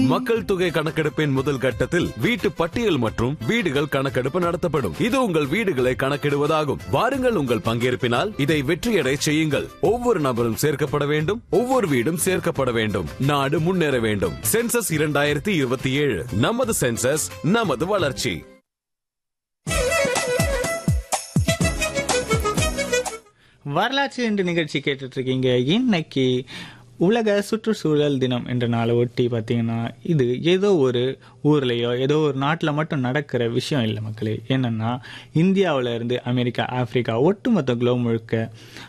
மக்கள் தொகை கணக்கெடுப்பின் முதல் கட்டத்தில் வீட்டு பட்டியல் மற்றும் வீடுகள் கணக்கெடுப்பு நடத்தப்படும் இது உங்கள் வீடுகளை கணக்கிடுவதாகும் வாருங்கள் உங்கள் பங்கேற்பினால் இதை வெற்றியடை செய்யுங்கள் ஒவ்வொரு நபரும் சேர்க்கப்பட வேண்டும் ஒவ்வொரு வீடும் சேர்க்கப்பட வேண்டும் நாடு முன்னேற வேண்டும் சென்சஸ் இரண்டாயிரத்தி இருபத்தி ஏழு நமது சென்சஸ் நமது வளர்ச்சி வரலாற்று என்ற நிகழ்ச்சி கேட்டுட்டு இருக்கீங்க இன்னைக்கு உலக சுற்றுச்சூழல் தினம் என்ற நாளை ஒட்டி பார்த்தீங்கன்னா இது ஏதோ ஒரு ஊர்லேயோ ஏதோ ஒரு நாட்டில் மட்டும் நடக்கிற விஷயம் இல்லை மக்களே என்னன்னா இந்தியாவுல இருந்து அமெரிக்கா ஆப்பிரிக்கா ஒட்டுமொத்த குளோப் முழுக்க